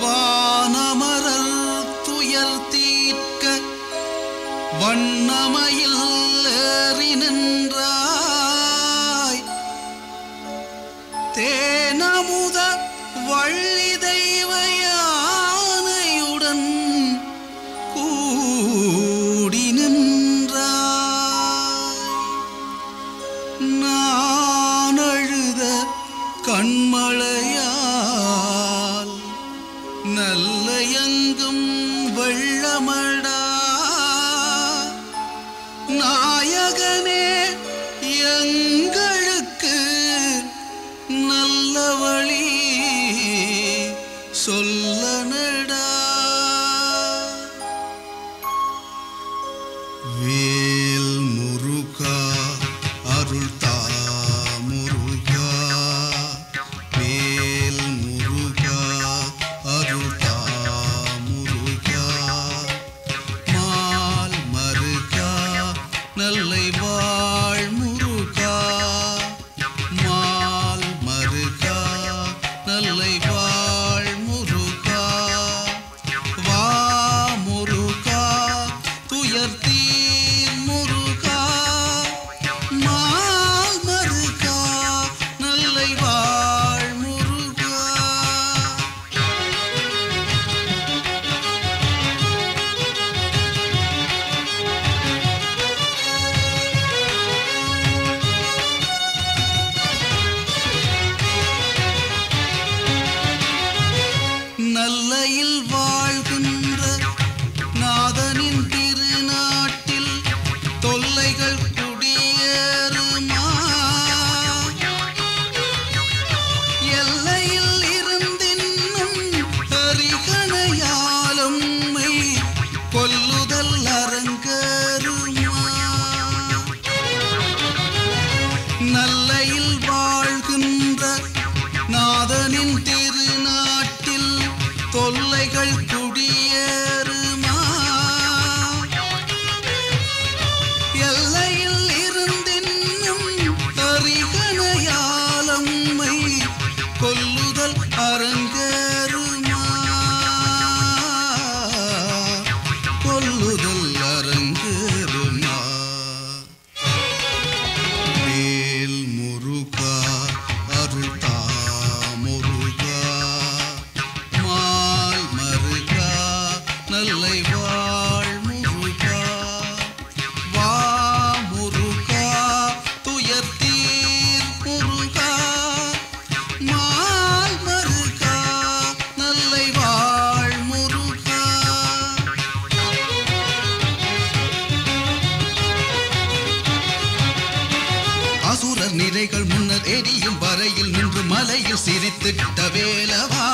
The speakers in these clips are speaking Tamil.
வானமரல் துயர் தீர்க்க வண்ணமயில் ஏறி நின்றாய் தேனமுத வள்ளி தெய்வ யானையுடன் கூடி நின்றாய் நான் அழுத கண்மழையால் நல்ல எங்கும் வெள்ளமடா நாயகனே எங்களுக்கு நல்ல வழி சொல்லனடா வேல் முருகா அருள் தா முருகா வேல் முருகா அருள் தா முருகா மால் மருகா நல்லை வாழ் முருகா மால் மருகா நல்லை வாழ் முருகா வா முருகா துயர் தீர் முருகா மால் மருகா நல்லை வாழ் முருகா நல்லையில் வாழ்கின்ற நாதனின் திருநாட்டில் தொல்லைகள் குடியேறுமா எல்லையில் இருந்தின்னும் அரிகணையாலும் கொல்லுதல் அரங்கேறுமா நல்லையில் வாழ்கின்ற நாதனின் திருநாட்டில் தொல்லைகள் குடியேறுமா எல்லையில் இருந்தின்னும் அரிகணையாலம்மை கொல்லுதல் அரங்கேறுமா கொல்லுதல் அரங்கேறுமா வேல் முருகா அருள் தா முருகா மால் மருகா நல்லை வாழ் முருகா வா முருகா துயர் தீர் முருகா மால் மருகா நல்லை வாழ் முருகா அசுரர் நிறைகள் முன்னர் எரியும் வரையில் நின்று மலையில் சிரித்திட்ட வேலவா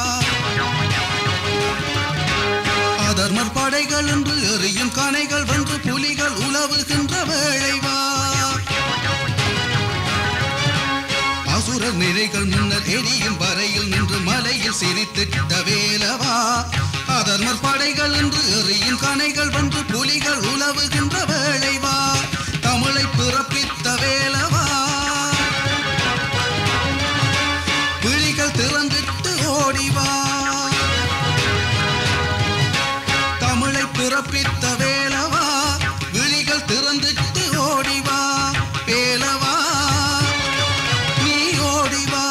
அதர்மர் படைகள் என்று எரியும் கணைகள் வென்று புலிகள் உலவுகின்ற வேளைவா அசுரர் நிறைகள் முன்னர் எரியும் வரையில் நின்று மலையில் சிரித்திட்ட வேலவா அதர்மர் படைகள் என்று எரியும் கணைகள் வென்று புலிகள் உலவுகின்ற வேளைவா தமிழை பிறப்பித்த வேலவா விழிகள் திறந்திட்டு ஓடிவா தமிழை பிறப்பித்த வேலவா விழிகள் திறந்திட்டு ஓடிவா வேலவா நீ ஓடிவா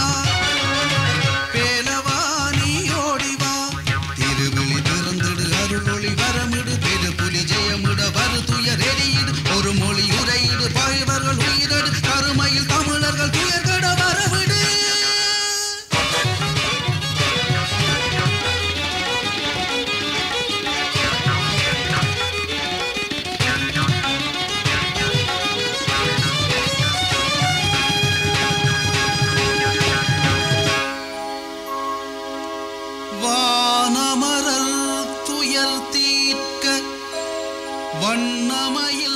வேலவா நீ ஓடிவா திருவிழி திறந்திடு அருளொளி வரமிடு பெரு புலி ஜெயமிட வரு துயர் எரியிடு ஒரு மொழி உரையிடு பகைவர்கள் உயிரடு கருமையில் தமிழர்கள் துயர்கட வரவிடு வானமரல் துயர் தீர்க்க வண்ணமயில்